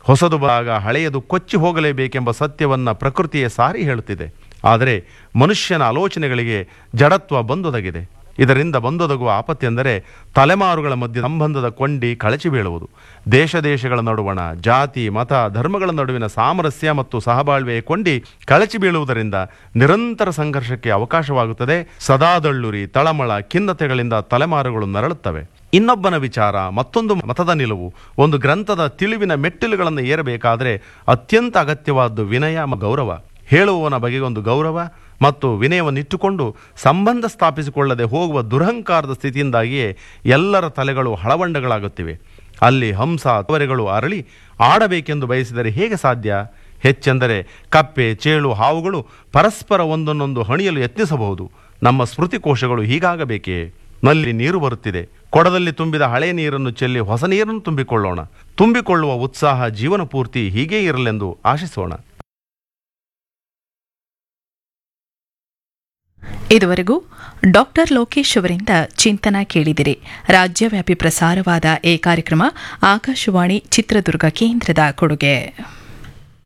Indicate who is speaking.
Speaker 1: ಹೊಸದು ಬಾಗ ಹಳೆಯದು ಕೊಚ್ಚಿ ಹೋಗಲೇಬೇಕೆಂಬ ಸತ್ಯವನ್ನ ಪ್ರಕೃತಿಯೇ ಸಾರಿ ಹೇಳುತ್ತಿದೆ ಆದರೆ ಮನುಷ್ಯನ ಆಲೋಚನೆಗಳಿಗೆ ಜಡತ್ವ ಬಂದೊದಗಿದೆ ಇದರಿಂದ ಬಂದೊದಗುವ ಆಪತ್ತೆಂದರೆ ತಲೆಮಾರುಗಳ ಮಧ್ಯೆ ಸಂಬಂಧದ ಕೊಂಡಿ ಕಳಚಿ ಬೀಳುವುದು ದೇಶ ದೇಶಗಳ ನಡುವಣ ಜಾತಿ ಮತ ಧರ್ಮಗಳ ನಡುವಿನ ಸಾಮರಸ್ಯ ಮತ್ತು ಸಹಬಾಳ್ವೆಯ ಕೊಂಡಿ ಕಳಚಿ ಬೀಳುವುದರಿಂದ ನಿರಂತರ ಸಂಘರ್ಷಕ್ಕೆ ಅವಕಾಶವಾಗುತ್ತದೆ ಸದಾದಳ್ಳುರಿ ತಳಮಳ ಖಿನ್ನತೆಗಳಿಂದ ತಲೆಮಾರುಗಳು ನರಳುತ್ತವೆ ಇನ್ನೊಬ್ಬನ ವಿಚಾರ ಮತ್ತೊಂದು ಮತದ ನಿಲುವು ಒಂದು ಗ್ರಂಥದ ತಿಳಿವಿನ ಮೆಟ್ಟಿಲುಗಳನ್ನು ಏರಬೇಕಾದರೆ ಅತ್ಯಂತ ಅಗತ್ಯವಾದ್ದು ವಿನಯ ಮ- ಗೌರವ ಹೇಳುವವನ ಬಗೆಗೆ ಒಂದು ಗೌರವ ಮತ್ತು ವಿನಯವನ್ನಿಟ್ಟುಕೊಂಡು ಸಂಬಂಧ ಸ್ಥಾಪಿಸಿಕೊಳ್ಳದೆ ಹೋಗುವ ದುರಹಂಕಾರದ ಸ್ಥಿತಿಯಿಂದಾಗಿಯೇ ಎಲ್ಲರ ತಲೆಗಳು ಹಳವಂಡಗಳಾಗುತ್ತಿವೆ ಅಲ್ಲಿ ಹಂಸ ತೊರೆಗಳು ಅರಳಿ ಆಡಬೇಕೆಂದು ಬಯಸಿದರೆ ಹೇಗೆ ಸಾಧ್ಯ ಹೆಚ್ಚೆಂದರೆ ಕಪ್ಪೆ ಚೇಳು ಹಾವುಗಳು ಪರಸ್ಪರ ಒಂದನ್ನೊಂದು ಹಣಿಯಲು ಯತ್ನಿಸಬಹುದು ನಮ್ಮ ಸ್ಮೃತಿ ಕೋಶಗಳು ಹೀಗಾಗಬೇಕೇ ನಲ್ಲಿ ನೀರು ಬರುತ್ತಿದೆ ಕೊಡದಲ್ಲಿ ತುಂಬಿದ ಹಳೆ ನೀರನ್ನು ಚೆಲ್ಲಿ ಹೊಸ ನೀರನ್ನು ತುಂಬಿಕೊಳ್ಳೋಣ ತುಂಬಿಕೊಳ್ಳುವ ಉತ್ಸಾಹ ಜೀವನ ಪೂರ್ತಿ ಹೀಗೇ ಇರಲೆಂದು ಆಶಿಸೋಣ
Speaker 2: ಇದುವರೆಗೂ ಡಾಕ್ಟರ್ ಲೋಕೇಶ್ ಅವರಿಂದ ಚಿಂತನ ಕೇಳಿದಿರಿ ರಾಜ್ಯವ್ಯಾಪಿ ಪ್ರಸಾರವಾದ ಈ ಕಾರ್ಯಕ್ರಮ ಆಕಾಶವಾಣಿ ಚಿತ್ರದುರ್ಗ ಕೇಂದ್ರದ ಕೊಡುಗೆ